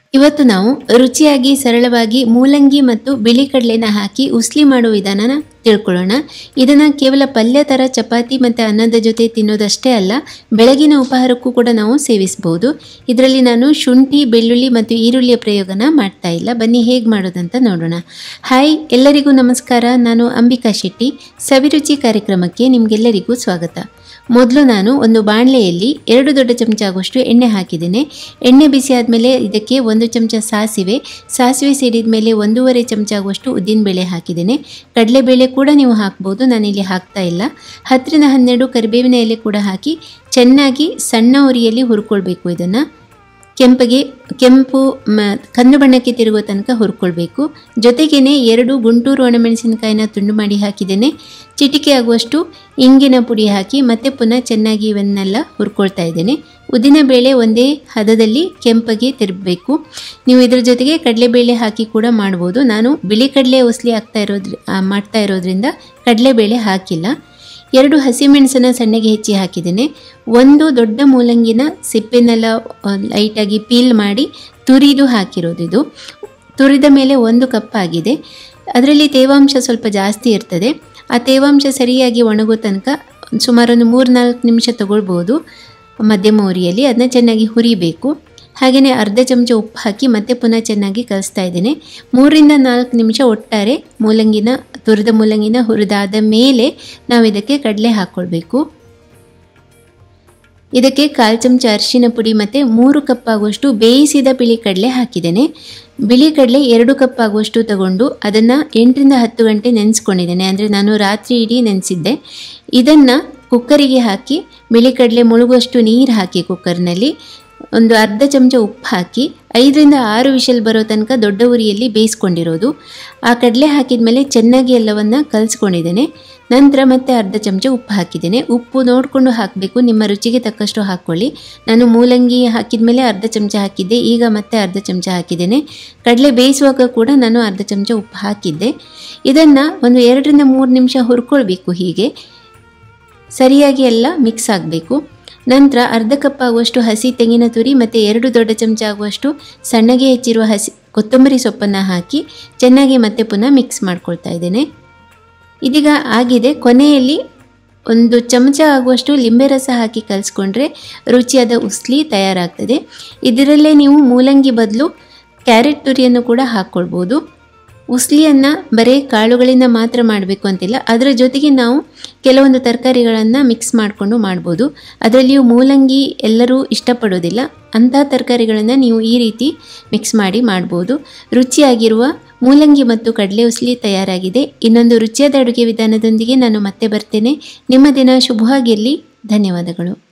ಇವತ್ತು ನಾವು ರುಚಿಯಾಗಿ ಸರಳವಾಗಿ ಮೂಲಂಗಿ ಮತ್ತು ಬಿಳಿ ಕಡಲೆನ ಹಾಕಿ ಉಸ್ಲಿ ಮಾಡೋ ವಿಧಾನನ ತಿಳ್ಕೊಳ್ಳೋಣ ಇದನ್ನು ಕೇವಲ ಪಲ್ಯ ಥರ ಚಪಾತಿ ಮತ್ತು ಅನ್ನದ ಜೊತೆ ತಿನ್ನೋದಷ್ಟೇ ಅಲ್ಲ ಬೆಳಗಿನ ಉಪಹಾರಕ್ಕೂ ಕೂಡ ನಾವು ಸೇವಿಸಬಹುದು ಇದರಲ್ಲಿ ನಾನು ಶುಂಠಿ ಬೆಳ್ಳುಳ್ಳಿ ಮತ್ತು ಈರುಳ್ಳಿಯ ಪ್ರಯೋಗನ ಮಾಡ್ತಾ ಇಲ್ಲ ಬನ್ನಿ ಹೇಗೆ ಮಾಡೋದಂತ ನೋಡೋಣ ಹಾಯ್ ಎಲ್ಲರಿಗೂ ನಮಸ್ಕಾರ ನಾನು ಅಂಬಿಕಾ ಶೆಟ್ಟಿ ಸವಿರುಚಿ ಕಾರ್ಯಕ್ರಮಕ್ಕೆ ನಿಮಗೆಲ್ಲರಿಗೂ ಸ್ವಾಗತ ಮೊದಲು ನಾನು ಒಂದು ಬಾಣಲೆಯಲ್ಲಿ ಎರಡು ದೊಡ್ಡ ಚಮಚ ಆಗುವಷ್ಟು ಎಣ್ಣೆ ಹಾಕಿದ್ದೇನೆ ಎಣ್ಣೆ ಬಿಸಿ ಆದಮೇಲೆ ಇದಕ್ಕೆ ಒಂದು ಚಮಚ ಸಾಸಿವೆ ಸಾಸಿವೆ ಸಿಡಿದ ಮೇಲೆ ಒಂದೂವರೆ ಚಮಚ ಆಗುವಷ್ಟು ಉದ್ದಿನಬೇಳೆ ಹಾಕಿದ್ದೇನೆ ಕಡಲೆಬೇಳೆ ಕೂಡ ನೀವು ಹಾಕ್ಬೋದು ನಾನಿಲ್ಲಿ ಹಾಕ್ತಾ ಇಲ್ಲ ಹತ್ತರಿಂದ ಹನ್ನೆರಡು ಕರಿಬೇವಿನ ಎಲೆ ಕೂಡ ಹಾಕಿ ಚೆನ್ನಾಗಿ ಸಣ್ಣ ಉರಿಯಲ್ಲಿ ಹುರ್ಕೊಳ್ಬೇಕು ಇದನ್ನು ಕೆಂಪಗೆ ಕೆಂಪು ಮ ಕಂದು ಬಣ್ಣಕ್ಕೆ ತಿರುಗೋ ತನಕ ಹುರ್ಕೊಳ್ಬೇಕು ಜೊತೆಗೇನೆ ಎರಡು ಗುಂಟೂರು ಒಣಮೆಣಸಿನಕಾಯಿನ ತುಂಡು ಮಾಡಿ ಹಾಕಿದ್ದೇನೆ ಚಿಟಿಕೆ ಆಗುವಷ್ಟು ಇಂಗಿನ ಪುಡಿ ಹಾಕಿ ಮತ್ತೆ ಪುನಃ ಚೆನ್ನಾಗಿ ಇವನ್ನೆಲ್ಲ ಹುರ್ಕೊಳ್ತಾ ಇದ್ದೇನೆ ಉದ್ದಿನಬೇಳೆ ಒಂದೇ ಹದದಲ್ಲಿ ಕೆಂಪಗೆ ತಿರುಗಬೇಕು ನೀವು ಇದ್ರ ಜೊತೆಗೆ ಕಡಲೆಬೇಳೆ ಹಾಕಿ ಕೂಡ ಮಾಡ್ಬೋದು ನಾನು ಬಿಳಿ ಕಡಲೆ ಉಸ್ಲಿ ಆಗ್ತಾ ಇರೋದ್ರಿ ಆ, ಮಾಡ್ತಾ ಇರೋದ್ರಿಂದ ಕಡಲೆಬೇಳೆ ಹಾಕಿಲ್ಲ ಎರಡು ಹಸಿಮೆಣಸನ್ನ ಸಣ್ಣಗೆ ಹೆಚ್ಚಿ ಹಾಕಿದ್ದೇನೆ ಒಂದು ದೊಡ್ಡ ಮೂಲಂಗಿನ ಸಿಪ್ಪೆನೆಲ್ಲ ಆ, ಲೈಟಾಗಿ ಪೀಲ್ ಮಾಡಿ ತುರಿದು ಹಾಕಿರೋದು ಇದು ತುರಿದ ಮೇಲೆ ಒಂದು ಕಪ್ ಆಗಿದೆ ಅದರಲ್ಲಿ ತೇವಾಂಶ ಸ್ವಲ್ಪ ಜಾಸ್ತಿ ಇರ್ತದೆ ಆ ತೇವಾಂಶ ಸರಿಯಾಗಿ ಒಣಗೋ ತನಕ ಸುಮಾರು ಒಂದು ಮೂರು ನಾಲ್ಕು ನಿಮಿಷ ತಗೊಳ್ಬೋದು ಮಧ್ಯಮ ಉರಿಯಲ್ಲಿ ಅದನ್ನ ಚೆನ್ನಾಗಿ ಹುರಿಬೇಕು ಹಾಗೆಯೇ ಅರ್ಧ ಚಮಚ ಉಪ್ಪು ಹಾಕಿ ಮತ್ತೆ ಪುನಃ ಚೆನ್ನಾಗಿ ಕಲಿಸ್ತಾ ಇದ್ದೇನೆ ಮೂರಿಂದ ನಾಲ್ಕು ನಿಮಿಷ ಒಟ್ಟಾರೆ ಮೂಲಂಗಿನ ತುರಿದ ಮೂಲಂಗಿನ ಹುರಿದಾದ ಮೇಲೆ ನಾವು ಇದಕ್ಕೆ ಕಡಲೆ ಹಾಕ್ಕೊಳ್ಬೇಕು ಇದಕ್ಕೆ ಕಾಲು ಚಮಚ ಅರಿಶಿನ ಪುಡಿ ಮತ್ತು ಮೂರು ಕಪ್ ಆಗುವಷ್ಟು ಬೇಯಿಸಿದ ಬಿಳಿ ಕಡಲೆ ಹಾಕಿದ್ದೇನೆ ಬಿಳಿ ಕಡಲೆ ಎರಡು ಕಪ್ ಆಗುವಷ್ಟು ತಗೊಂಡು ಅದನ್ನು ಎಂಟರಿಂದ ಹತ್ತು ಗಂಟೆ ನೆನೆಸ್ಕೊಂಡಿದ್ದೇನೆ ಅಂದರೆ ನಾನು ರಾತ್ರಿ ಇಡೀ ನೆನೆಸಿದ್ದೆ ಇದನ್ನು ಕುಕ್ಕರಿಗೆ ಹಾಕಿ ಬಿಳಿ ಕಡಲೆ ಮುಳುಗುವಷ್ಟು ನೀರು ಹಾಕಿ ಕುಕ್ಕರ್ನಲ್ಲಿ ಒಂದು ಅರ್ಧ ಚಮಚ ಉಪ್ಪು ಹಾಕಿ ಐದರಿಂದ ಆರು ವಿಷಲ್ ಬರೋ ತನಕ ದೊಡ್ಡ ಉರಿಯಲ್ಲಿ ಬೇಯಿಸ್ಕೊಂಡಿರೋದು ಆ ಕಡಲೆ ಹಾಕಿದ ಮೇಲೆ ಚೆನ್ನಾಗಿ ಎಲ್ಲವನ್ನು ಕಲಿಸ್ಕೊಂಡಿದ್ದೇನೆ ನಂತರ ಮತ್ತೆ ಅರ್ಧ ಚಮಚ ಉಪ್ಪು ಹಾಕಿದ್ದೇನೆ ಉಪ್ಪು ನೋಡಿಕೊಂಡು ಹಾಕಬೇಕು ನಿಮ್ಮ ರುಚಿಗೆ ತಕ್ಕಷ್ಟು ಹಾಕ್ಕೊಳ್ಳಿ ನಾನು ಮೂಲಂಗಿ ಹಾಕಿದ ಮೇಲೆ ಅರ್ಧ ಚಮಚ ಹಾಕಿದ್ದೆ ಈಗ ಮತ್ತೆ ಅರ್ಧ ಚಮಚ ಹಾಕಿದ್ದೇನೆ ಕಡಲೆ ಬೇಯಿಸುವಾಗ ಕೂಡ ನಾನು ಅರ್ಧ ಚಮಚ ಉಪ್ಪು ಹಾಕಿದ್ದೆ ಇದನ್ನು ಒಂದು ಎರಡರಿಂದ ಮೂರು ನಿಮಿಷ ಹುರ್ಕೊಳ್ಬೇಕು ಹೀಗೆ ಸರಿಯಾಗಿ ಎಲ್ಲ ಮಿಕ್ಸ್ ಆಗಬೇಕು ನಂತರ ಅರ್ಧ ಕಪ್ ಆಗುವಷ್ಟು ಹಸಿ ತೆಂಗಿನ ತುರಿ ಮತ್ತು ಎರಡು ದೊಡ್ಡ ಚಮಚ ಆಗುವಷ್ಟು ಸಣ್ಣಗೆ ಹೆಚ್ಚಿರುವ ಹಸಿ ಕೊತ್ತಂಬರಿ ಸೊಪ್ಪನ್ನು ಹಾಕಿ ಚೆನ್ನಾಗಿ ಮತ್ತೆ ಪುನಃ ಮಿಕ್ಸ್ ಮಾಡ್ಕೊಳ್ತಾ ಇದ್ದೇನೆ ಇದೀಗ ಆಗಿದೆ ಕೊನೆಯಲ್ಲಿ ಒಂದು ಚಮಚ ಆಗುವಷ್ಟು ಲಿಂಬೆ ರಸ ಹಾಕಿ ಕಲಿಸ್ಕೊಂಡ್ರೆ ರುಚಿಯಾದ ಉಸ್ಲಿ ತಯಾರಾಗ್ತದೆ ಇದರಲ್ಲೇ ನೀವು ಮೂಲಂಗಿ ಬದಲು ಕ್ಯಾರೆಟ್ ತುರಿಯನ್ನು ಕೂಡ ಹಾಕ್ಕೊಳ್ಬೋದು ಉಸ್ಲಿಯನ್ನು ಬರೀ ಕಾಳುಗಳಿಂದ ಮಾತ್ರ ಮಾಡಬೇಕು ಅಂತಿಲ್ಲ ಅದರ ಜೊತೆಗೆ ನಾವು ಕೆಲವೊಂದು ತರಕಾರಿಗಳನ್ನು ಮಿಕ್ಸ್ ಮಾಡಿಕೊಂಡು ಮಾಡ್ಬೋದು ಅದರಲ್ಲಿಯೂ ಮೂಲಂಗಿ ಎಲ್ಲರೂ ಇಷ್ಟಪಡೋದಿಲ್ಲ ಅಂಥ ತರಕಾರಿಗಳನ್ನು ನೀವು ಈ ರೀತಿ ಮಿಕ್ಸ್ ಮಾಡಿ ಮಾಡ್ಬೋದು ರುಚಿಯಾಗಿರುವ ಮೂಲಂಗಿ ಮತ್ತು ಕಡಲೆ ಉಸ್ಲಿ ತಯಾರಾಗಿದೆ ಇನ್ನೊಂದು ರುಚಿಯಾದ ಅಡುಗೆ ವಿಧಾನದೊಂದಿಗೆ ನಾನು ಮತ್ತೆ ಬರ್ತೇನೆ ನಿಮ್ಮ ದಿನ ಶುಭವಾಗಿರಲಿ ಧನ್ಯವಾದಗಳು